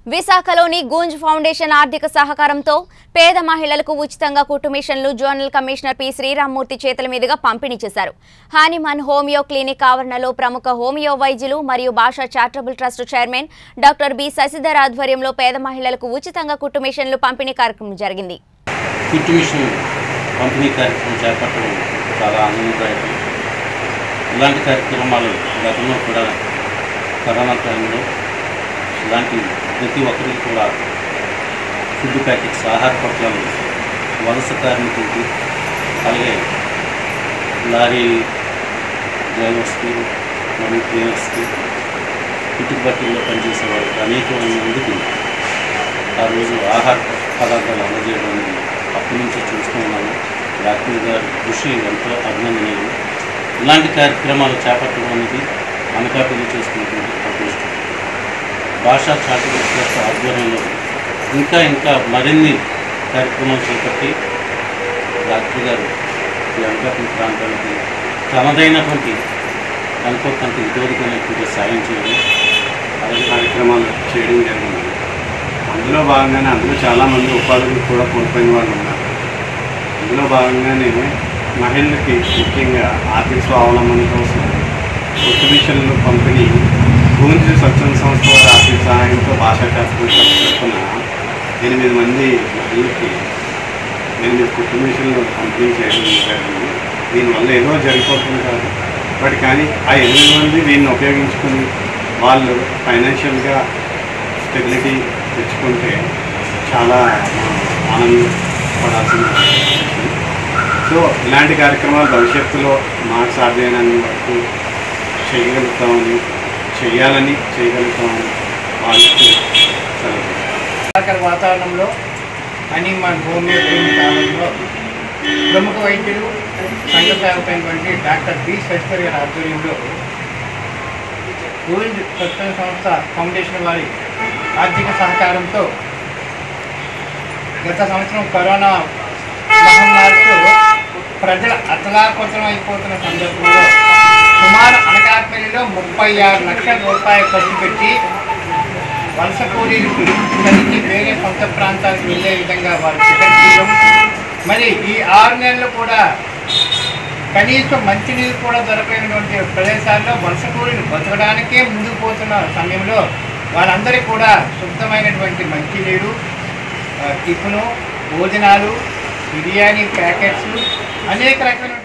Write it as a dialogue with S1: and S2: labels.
S1: విశాఖలోని గూంజ్ ఫౌండేషన్ ఆర్థిక సహకారంతో పేద మహిళలకు ఉచితంగా కుట్టు మిషన్లు జోనల్ కమిషనర్ పి శ్రీరామ్మూర్తి చేతుల మీదుగా పంపిణీ చేశారు హానిమన్ హోమియో క్లినిక్ ఆవరణలో ప్రముఖ హోమియో వైద్యులు మరియు Bhasha charitable trust chairman doctor B Sasidhar ఆధ్వర్యంలో పేద మహిళలకు ఉచితంగా కుట్టు మిషన్లు పంపిణీ కార్యక్రమం జరిగింది
S2: కుట్టు మిషన్ పంపిణీ కార్యక్రమం చేపట్టడం చాలా ఆనందదాయకం ఇలాంటి కార్యక్రమాలు గతంలో కూడా కరోనా టైంలో ఇలాంటి ప్రతి ఒక్కరికి కూడా ఫుడ్ ప్యాకెట్స్ ఆహార పొట్లాలు వలస కార్మికులకి అలాగే లారీ డ్రైవర్స్కి మరియు క్లీనర్స్కి ఇటుబట్టిల్లో పనిచేసే వారికి అనేక మందికి ఆ రోజు ఆహార పదార్థాలు అందజేయడం అనేది అప్పటి నుంచి చూస్తూ ఉన్నాము డాక్టర్ గారి కృషి ఎంతో అభినందనీయం ఇలాంటి కార్యక్రమాలు చేపట్టడం అనేది అనకాపల్లి చేసుకున్నటువంటి అదృష్టం భాషా చాటుల ట్రస్ట్ ఆధ్వర్యంలో ఇంకా ఇంకా మరిన్ని కార్యక్రమాలు చేపట్టి డాక్టర్ గారు ఈ అనకాపల్లి ప్రాంతాలకి తనదైనటువంటి ఎంతో కొంత ఇదోరికైనటువంటి సాయం చేయడం అలాగే
S3: కార్యక్రమాలు చేయడం జరిగింది అందులో భాగంగానే అందులో చాలామంది ఉపాధిని కూడా కోల్పోయిన వాళ్ళు ఉన్నారు అందులో భాగంగానే మహిళలకి ముఖ్యంగా ఆర్థిక స్వావలంబన కోసం కొత్త మిషన్లు పంపిణీ భూమి స్వచ్ఛంద సంస్థ వారి ఆర్థిక సహాయంతో భాషా శాస్త్రం తరఫున ఎనిమిది మంది మహిళలకి ఎనిమిది కుట్టు మిషన్లు పంపిణీ చేయడం జరిగింది దీనివల్ల ఏదో జరిగిపోతుంది కాదు బట్ కానీ ఆ ఎనిమిది మంది దీన్ని ఉపయోగించుకుని వాళ్ళు ఫైనాన్షియల్గా స్టెబిలిటీ తెచ్చుకుంటే చాలా ఆనందపడాల్సిన విషయం. సో ఇలాంటి కార్యక్రమాలు భవిష్యత్తులో మాకు సాధ్యమైనంత వరకు చేయగలుగుతామని చేయాలని చేయగలుగుతామని వాళ్ళకి సెలవు
S4: ఆఖరి వాతావరణంలో హనీమాన్ హోమియో క్లినిక్ ఆవరణలో ప్రముఖ వైద్యులు సంఘ సేవకైనటువంటి డాక్టర్ బి శశిధర్ గారి ఆధ్వర్యంలో గోవింద్ స్వచ్ఛంద సంస్థ ఫౌండేషన్ వారి ఆర్థిక సహకారంతో గత సంవత్సరం కరోనా మహమ్మారితో ప్రజల అతలాకుతలం అయిపోతున్న సందర్భంలో సుమారు అనకాపల్లిలో ముప్పై ఆరు లక్షల రూపాయలు ఖర్చు పెట్టి వలస కూలీలకు కలిగి వేరే సొంత ప్రాంతాలకు వెళ్ళే విధంగా వారు టికెట్ తీయడం మరి ఈ ఆరు నెలలు కూడా కనీసం మంచినీళ్ళు కూడా దొరకనటువంటి ప్రదేశాల్లో వలస కూలీలు బతకడానికే ముందుకు పోతున్న సమయంలో వాళ్ళందరికీ కూడా శుద్ధమైనటువంటి మంచినీరు ఆ, టిఫిను భోజనాలు బిర్యానీ ప్యాకెట్స్ అనేక రకాల